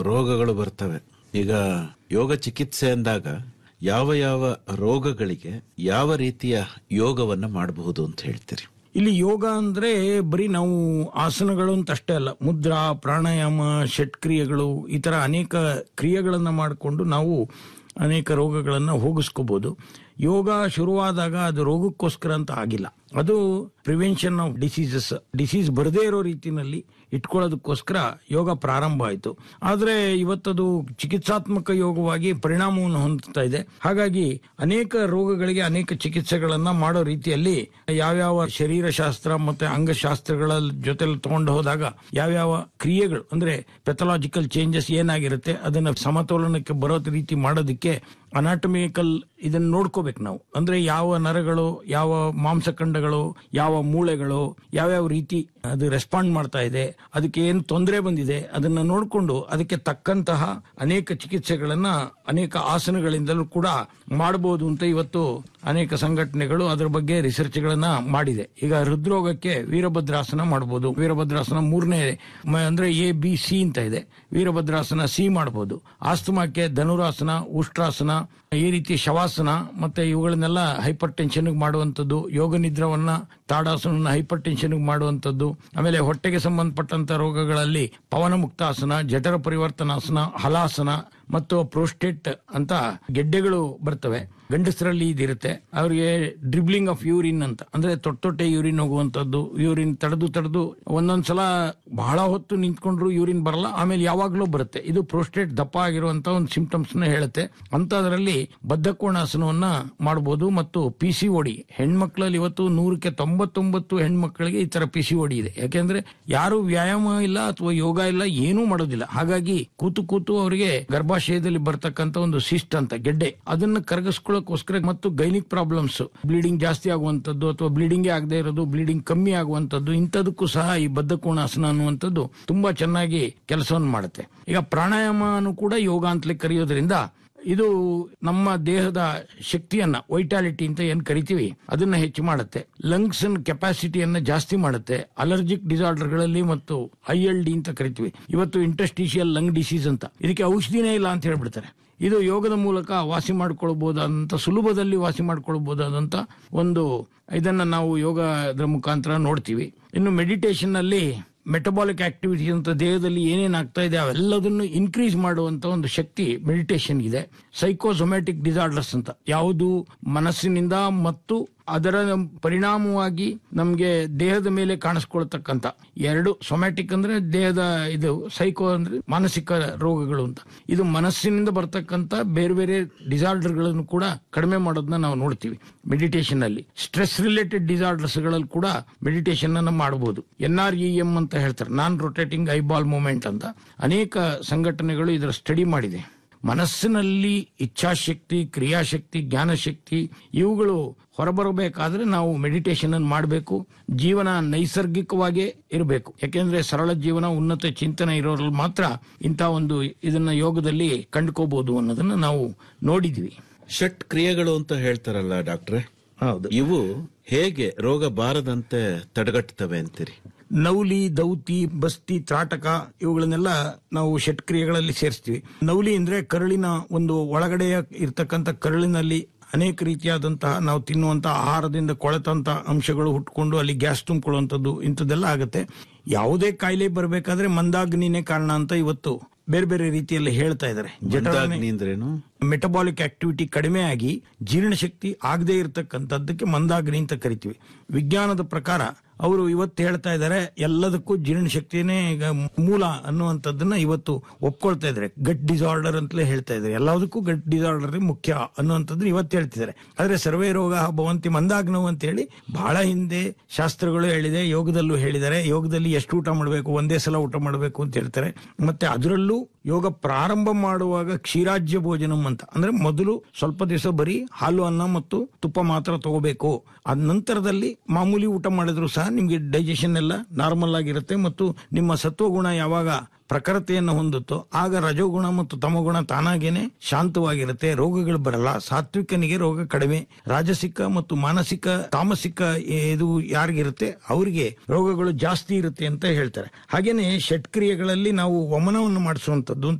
ರೋಗಗಳು ಬರ್ತವೆ ಈಗ ಯೋಗ ಚಿಕಿತ್ಸೆ ಅಂದಾಗ ಯಾವ ಯಾವ ರೋಗಗಳಿಗೆ ಯಾವ ರೀತಿಯ ಯೋಗವನ್ನ ಮಾಡಬಹುದು ಅಂತ ಹೇಳ್ತೀರಿ ಇಲ್ಲಿ ಯೋಗ ಅಂದ್ರೆ ಬರೀ ನಾವು ಆಸನಗಳು ಅಂತ ಅಷ್ಟೇ ಅಲ್ಲ ಮುದ್ರಾ ಪ್ರಾಣಾಯಾಮ ಷಟ್ಕ್ರಿಯೆಗಳು ಈ ತರ ಅನೇಕ ಕ್ರಿಯೆಗಳನ್ನ ಮಾಡಿಕೊಂಡು ನಾವು ಅನೇಕ ರೋಗಗಳನ್ನ ಹೋಗಿಸ್ಕೋಬಹುದು ಯೋಗ ಶುರುವಾದಾಗ ಅದು ರೋಗಕ್ಕೋಸ್ಕರ ಅಂತ ಆಗಿಲ್ಲ ಅದು ಪ್ರಿವೆನ್ಷನ್ ಆಫ್ ಡಿಸೀಸಸ್ ಡಿಸೀಸ್ ಬರದೇ ಇರೋ ರೀತಿನಲ್ಲಿ ಇಟ್ಕೊಳ್ಳೋದಕ್ಕೋಸ್ಕರ ಯೋಗ ಪ್ರಾರಂಭ ಆಯಿತು ಆದರೆ ಇವತ್ತದು ಚಿಕಿತ್ಸಾತ್ಮಕ ಯೋಗವಾಗಿ ಪರಿಣಾಮವನ್ನು ಹೊಂದುತ್ತಾ ಇದೆ ಹಾಗಾಗಿ ಅನೇಕ ರೋಗಗಳಿಗೆ ಅನೇಕ ಚಿಕಿತ್ಸೆಗಳನ್ನ ಮಾಡೋ ರೀತಿಯಲ್ಲಿ ಯಾವ್ಯಾವ ಶರೀರಶಾಸ್ತ್ರ ಮತ್ತೆ ಅಂಗಶಾಸ್ತ್ರಗಳ ಜೊತೆಲಿ ತಗೊಂಡು ಹೋದಾಗ ಯಾವ್ಯಾವ ಕ್ರಿಯೆಗಳು ಅಂದ್ರೆ ಪೆಥಲಾಜಿಕಲ್ ಚೇಂಜಸ್ ಏನಾಗಿರುತ್ತೆ ಅದನ್ನ ಸಮತೋಲನಕ್ಕೆ ಬರೋ ರೀತಿ ಮಾಡೋದಕ್ಕೆ ಅನಾಟಮಿಕಲ್ ಇದನ್ನ ನೋಡ್ಕೋಬೇಕು ನಾವು ಅಂದ್ರೆ ಯಾವ ನರಗಳು ಯಾವ ಮಾಂಸಖಂಡಗಳು ಯಾವ ಮೂಳೆಗಳು ಯಾವ್ಯಾವ ರೀತಿ ಅದು ರೆಸ್ಪಾಂಡ್ ಮಾಡ್ತಾ ಇದೆ ಅದಕ್ಕೆ ಏನು ತೊಂದರೆ ಬಂದಿದೆ ಅದನ್ನ ನೋಡಿಕೊಂಡು ಅದಕ್ಕೆ ತಕ್ಕಂತಹ ಅನೇಕ ಚಿಕಿತ್ಸೆಗಳನ್ನ ಅನೇಕ ಆಸನಗಳಿಂದಲೂ ಕೂಡ ಮಾಡಬಹುದು ಅಂತ ಇವತ್ತು ಅನೇಕ ಸಂಘಟನೆಗಳು ಅದರ ಬಗ್ಗೆ ರಿಸರ್ಚ್ಗಳನ್ನ ಮಾಡಿದೆ ಈಗ ಹೃದ್ರೋಗಕ್ಕೆ ವೀರಭದ್ರಾಸನ ಮಾಡಬಹುದು ವೀರಭದ್ರಾಸನ ಮೂರನೇ ಮ- ಅಂದ್ರೆ ಎ ಬಿ ಸಿ ಅಂತ ಇದೆ ವೀರಭದ್ರಾಸನ ಸಿ ಮಾಡಬಹುದು ಆಸ್ತಮಾಕ್ಕೆ ಧನುರಾಸನ ಉಷ್ಟ್ರಾಸನ ಈ ರೀತಿ ಶವಾಸನ ಮತ್ತೆ ಇವುಗಳನ್ನೆಲ್ಲ ಹೈಪರ್ ಟೆನ್ಷನ್ ಮಾಡುವಂಥದ್ದು ಯೋಗ ನಿದ್ರವನ್ನ ತಾಡಾಸನ ಹೈಪರ್ ಟೆನ್ಷನ್ ಮಾಡುವಂಥದ್ದು ಆಮೇಲೆ ಹೊಟ್ಟೆಗೆ ಸಂಬಂಧಪಟ್ಟಂತ ರೋಗಗಳಲ್ಲಿ ಪವನ ಮುಕ್ತಾಸನ ಜಠರ ಪರಿವರ್ತನಾಸನ ಹಲಾಸನ ಮತ್ತು ಪ್ರೋಸ್ಟೇಟ್ ಅಂತ ಗೆಡ್ಡೆಗಳು ಬರ್ತವೆ ಗಂಡಸರಲ್ಲಿ ಇದಿರುತ್ತೆ ಅವರಿಗೆ ಡ್ರಿಬ್ಲಿಂಗ್ ಆಫ್ ಯೂರಿನ್ ಅಂತ ಅಂದ್ರೆ ತೊಟ್ಟ ತೊಟ್ಟೆ ಯೂರಿನ್ ಹೋಗುವಂತದ್ದು ಯೂರಿನ್ ತಡೆದು ತಡೆದು ಒಂದೊಂದ್ಸಲ ಬಹಳ ಹೊತ್ತು ನಿಂತ್ಕೊಂಡ್ರು ಯೂರಿನ್ ಬರಲ್ಲ ಆಮೇಲೆ ಯಾವಾಗ್ಲೂ ಬರುತ್ತೆ ಇದು ಪ್ರೋಸ್ಟೇಟ್ ದಪ್ಪ ಆಗಿರುವಂತ ಒಂದು ಸಿಂಪ್ಟಮ್ಸ್ ನ ಹೇಳುತ್ತೆ ಅಂತದ್ರಲ್ಲಿ ಬದ್ಧಕೋಣಾಸನವನ್ನ ಮಾಡಬಹುದು ಮತ್ತು ಪಿ ಸಿ ಓಡಿ ಹೆಣ್ಮಕ್ಳಲ್ಲಿ ಇವತ್ತು ನೂರಕ್ಕೆ ತೊಂಬತ್ತೊಂಬತ್ತು ಹೆಣ್ಮಕ್ಳಿಗೆ ಈ ತರ ಪಿ ಸಿ ಓಡಿ ಇದೆ ಯಾಕೆಂದ್ರೆ ಯಾರು ವ್ಯಾಯಾಮ ಇಲ್ಲ ಅಥವಾ ಯೋಗ ಇಲ್ಲ ಏನೂ ಮಾಡೋದಿಲ್ಲ ಹಾಗಾಗಿ ಕೂತು ಕೂತು ಅವರಿಗೆ ಗರ್ಭಾಶಯದಲ್ಲಿ ಬರ್ತಕ್ಕಂತ ಒಂದು ಸಿಸ್ಟ್ ಅಂತ ಗೆಡ್ಡೆ ಅದನ್ನ ಕರಗಿಸ್ಕೊಳ್ಳೋಕೋಸ್ಕರ ಮತ್ತು ಗೈನಿಕ್ ಪ್ರಾಬ್ಲಮ್ಸ್ ಬ್ಲೀಡಿಂಗ್ ಜಾಸ್ತಿ ಆಗುವಂತದ್ದು ಅಥವಾ ಬ್ಲೀಡಿಂಗ್ ಆಗದೆ ಇರೋದು ಬ್ಲೀಡಿಂಗ್ ಕಮ್ಮಿ ಆಗುವಂತದ್ದು ಇಂಥದಕ್ಕೂ ಸಹ ಈ ಬದ್ಧಕೋಣಾಸನ ಅನ್ನುವಂಥದ್ದು ತುಂಬಾ ಚೆನ್ನಾಗಿ ಕೆಲಸವನ್ನು ಮಾಡುತ್ತೆ ಈಗ ಪ್ರಾಣಾಯಾಮನು ಕೂಡ ಯೋಗ ಅಂತಲೇ ಕರೆಯೋದ್ರಿಂದ ಇದು ನಮ್ಮ ದೇಹದ ಶಕ್ತಿಯನ್ನ ವೈಟಾಲಿಟಿ ಅಂತ ಏನ್ ಕರಿತೀವಿ ಅದನ್ನ ಹೆಚ್ಚು ಮಾಡುತ್ತೆ ಲಂಗ್ಸ್ ಕೆಪಾಸಿಟಿಯನ್ನ ಜಾಸ್ತಿ ಮಾಡುತ್ತೆ ಅಲರ್ಜಿಕ್ ಡಿಸಾರ್ಡರ್ಗಳಲ್ಲಿ ಮತ್ತು ಐ ಎಲ್ ಡಿ ಅಂತ ಕರಿತೀವಿ ಇವತ್ತು ಇಂಟಸ್ಟಿಷಿಯಲ್ ಲಂಗ್ ಡಿಸೀಸ್ ಅಂತ ಇದಕ್ಕೆ ಔಷಧಿನೇ ಇಲ್ಲ ಅಂತ ಹೇಳ್ಬಿಡ್ತಾರೆ ಇದು ಯೋಗದ ಮೂಲಕ ವಾಸಿ ಮಾಡ್ಕೊಳ್ಬಹುದಾದಂತ ಸುಲಭದಲ್ಲಿ ವಾಸಿ ಮಾಡ್ಕೊಳ್ಬಹುದಾದಂತ ಒಂದು ಇದನ್ನ ನಾವು ಯೋಗದ ಮುಖಾಂತರ ನೋಡ್ತೀವಿ ಇನ್ನು ಮೆಡಿಟೇಷನ್ ನಲ್ಲಿ ಮೆಟಬಾಲಿಕ್ ಆಕ್ಟಿವಿಟಿ ಅಂತ ದೇಹದಲ್ಲಿ ಏನೇನ್ ಆಗ್ತಾ ಇದೆ ಅವೆಲ್ಲದನ್ನು ಇನ್ಕ್ರೀಸ್ ಮಾಡುವಂತ ಒಂದು ಶಕ್ತಿ ಮೆಡಿಟೇಷನ್ ಇದೆ ಸೈಕೋಸೊಮ್ಯಾಟಿಕ್ ಡಿಸಾರ್ಡರ್ಸ್ ಅಂತ ಯಾವುದು ಮನಸ್ಸಿನಿಂದ ಮತ್ತು ಅದರ ಪರಿಣಾಮವಾಗಿ ನಮಗೆ ದೇಹದ ಮೇಲೆ ಕಾಣಿಸ್ಕೊಳ್ತಕ್ಕಂತ ಎರಡು ಸೊಮ್ಯಾಟಿಕ್ ಅಂದ್ರೆ ದೇಹದ ಇದು ಸೈಕೋ ಅಂದ್ರೆ ಮಾನಸಿಕ ರೋಗಗಳು ಅಂತ ಇದು ಮನಸ್ಸಿನಿಂದ ಬರ್ತಕ್ಕಂತ ಬೇರೆ ಬೇರೆ ಡಿಸಾರ್ಡರ್ಗಳನ್ನು ಕೂಡ ಕಡಿಮೆ ಮಾಡೋದನ್ನ ನಾವು ನೋಡ್ತೀವಿ ಮೆಡಿಟೇಷನ್ ಅಲ್ಲಿ ಸ್ಟ್ರೆಸ್ ರಿಲೇಟೆಡ್ ಡಿಸಾರ್ಡರ್ಸ್ ಗಳಲ್ಲಿ ಕೂಡ ಮೆಡಿಟೇಷನ್ ಅನ್ನ ಮಾಡಬಹುದು ಎನ್ ಆರ್ ಇ ಎಂ ಅಂತ ಹೇಳ್ತಾರೆ ನಾನ್ ರೊಟೇಟಿಂಗ್ ಐಬಾಲ್ ಮೂವ್ಮೆಂಟ್ ಅಂತ ಅನೇಕ ಸಂಘಟನೆಗಳು ಇದರ ಸ್ಟಡಿ ಮಾಡಿದೆ ಮನಸ್ಸಿನಲ್ಲಿ ಇಚ್ಛಾಶಕ್ತಿ ಕ್ರಿಯಾಶಕ್ತಿ ಜ್ಞಾನಶಕ್ತಿ ಇವುಗಳು ಹೊರಬರಬೇಕಾದ್ರೆ ನಾವು ಮೆಡಿಟೇಷನ್ ಅನ್ನು ಮಾಡಬೇಕು ಜೀವನ ನೈಸರ್ಗಿಕವಾಗೇ ಇರಬೇಕು ಯಾಕೆಂದ್ರೆ ಸರಳ ಜೀವನ ಉನ್ನತ ಚಿಂತನೆ ಇರೋರಲ್ಲಿ ಮಾತ್ರ ಇಂಥ ಒಂದು ಇದನ್ನ ಯೋಗದಲ್ಲಿ ಕಂಡುಕೋಬಹುದು ಅನ್ನೋದನ್ನ ನಾವು ನೋಡಿದ್ವಿ ಷಟ್ ಕ್ರಿಯೆಗಳು ಅಂತ ಹೇಳ್ತಾರಲ್ಲ ಡಾಕ್ಟ್ರೆ ಹೌದು ಇವು ಹೇಗೆ ರೋಗ ಬಾರದಂತೆ ತಡೆಗಟ್ಟುತ್ತವೆ ಅಂತೀರಿ ನೌಲಿ ದೌತಿ ಬಸ್ತಿ ತ್ರಾಟಕ ಇವುಗಳನ್ನೆಲ್ಲ ನಾವು ಷಟ್ಕ್ರಿಯೆಗಳಲ್ಲಿ ಸೇರಿಸ್ತೀವಿ ನೌಲಿ ಅಂದ್ರೆ ಕರುಳಿನ ಒಂದು ಒಳಗಡೆಯ ಇರ್ತಕ್ಕಂಥ ಕರುಳಿನಲ್ಲಿ ಅನೇಕ ರೀತಿಯಾದಂತಹ ನಾವು ತಿನ್ನುವಂತಹ ಆಹಾರದಿಂದ ಕೊಳೆತಂತ ಅಂಶಗಳು ಹುಟ್ಕೊಂಡು ಅಲ್ಲಿ ಗ್ಯಾಸ್ ತುಂಬಿಕೊಳ್ಳುವಂಥದ್ದು ಇಂಥದ್ದೆಲ್ಲ ಆಗುತ್ತೆ ಯಾವುದೇ ಕಾಯಿಲೆ ಬರಬೇಕಾದ್ರೆ ಮಂದಾಗ್ನಿನೇ ಕಾರಣ ಅಂತ ಇವತ್ತು ಬೇರೆ ಬೇರೆ ರೀತಿಯಲ್ಲಿ ಹೇಳ್ತಾ ಇದ್ದಾರೆ ಮಂದಾಗ್ನಿ ಅಂದ್ರೇನು ಮೆಟಬಾಲಿಕ್ ಆಕ್ಟಿವಿಟಿ ಕಡಿಮೆ ಆಗಿ ಜೀರ್ಣಶಕ್ತಿ ಆಗದೆ ಇರತಕ್ಕಂಥದ್ದಕ್ಕೆ ಮಂದಾಗ್ನಿ ಅಂತ ಕರಿತೀವಿ ವಿಜ್ಞಾನದ ಪ್ರಕಾರ ಅವರು ಇವತ್ತು ಹೇಳ್ತಾ ಇದ್ದಾರೆ ಎಲ್ಲದಕ್ಕೂ ಜೀರ್ಣಶಕ್ತಿನೇ ಈಗ ಮೂಲ ಅನ್ನುವಂಥದ್ದನ್ನ ಇವತ್ತು ಒಪ್ಕೊಳ್ತಾ ಇದ್ದಾರೆ ಗಟ್ ಡಿಸಾರ್ಡರ್ ಅಂತಲೇ ಹೇಳ್ತಾ ಇದ್ದಾರೆ ಎಲ್ಲದಕ್ಕೂ ಗಟ್ ಡಿಸಾರ್ಡರ್ ಮುಖ್ಯ ಅನ್ನುವಂಥದ್ದನ್ನ ಇವತ್ತು ಹೇಳ್ತಿದ್ದಾರೆ ಆದ್ರೆ ಸರ್ವೇ ರೋಗ ಭವಂತಿ ಮಂದಾಗ್ನವು ಅಂತ ಹೇಳಿ ಬಹಳ ಹಿಂದೆ ಶಾಸ್ತ್ರಗಳು ಹೇಳಿದೆ ಯೋಗದಲ್ಲೂ ಹೇಳಿದ್ದಾರೆ ಯೋಗದಲ್ಲಿ ಎಷ್ಟು ಊಟ ಮಾಡಬೇಕು ಒಂದೇ ಸಲ ಊಟ ಮಾಡಬೇಕು ಅಂತ ಹೇಳ್ತಾರೆ ಮತ್ತೆ ಅದರಲ್ಲೂ ಯೋಗ ಪ್ರಾರಂಭ ಮಾಡುವಾಗ ಕ್ಷೀರಾಜ್ಯ ಭೋಜನಂ ಅಂತ ಅಂದ್ರೆ ಮೊದಲು ಸ್ವಲ್ಪ ದಿವಸ ಬರೀ ಹಾಲು ಅನ್ನ ಮತ್ತು ತುಪ್ಪ ಮಾತ್ರ ತಗೋಬೇಕು ಅದ ನಂತರದಲ್ಲಿ ಮಾಮೂಲಿ ಊಟ ಮಾಡಿದ್ರು ಸಹ ನಿಮ್ಗೆ ಡೈಜೆಷನ್ ಎಲ್ಲ ನಾರ್ಮಲ್ ಆಗಿರುತ್ತೆ ಮತ್ತು ನಿಮ್ಮ ಸತ್ವಗುಣ ಯಾವಾಗ ಪ್ರಖರತೆಯನ್ನು ಹೊಂದುತ್ತೋ ಆಗ ರಜೋಗುಣ ಮತ್ತು ತಮಗುಣ ತಾನಾಗೇನೆ ಶಾಂತವಾಗಿರುತ್ತೆ ರೋಗಗಳು ಬರಲ್ಲ ಸಾತ್ವಿಕನಿಗೆ ರೋಗ ಕಡಿಮೆ ರಾಜಸಿಕ ಮತ್ತು ಮಾನಸಿಕ ತಾಮಸಿಕ ಇದು ಯಾರಿಗಿರುತ್ತೆ ಅವರಿಗೆ ರೋಗಗಳು ಜಾಸ್ತಿ ಇರುತ್ತೆ ಅಂತ ಹೇಳ್ತಾರೆ ಹಾಗೇನೆ ಷಟ್ಕ್ರಿಯೆಗಳಲ್ಲಿ ನಾವು ವಮನವನ್ನು ಮಾಡಿಸುವಂತದ್ದು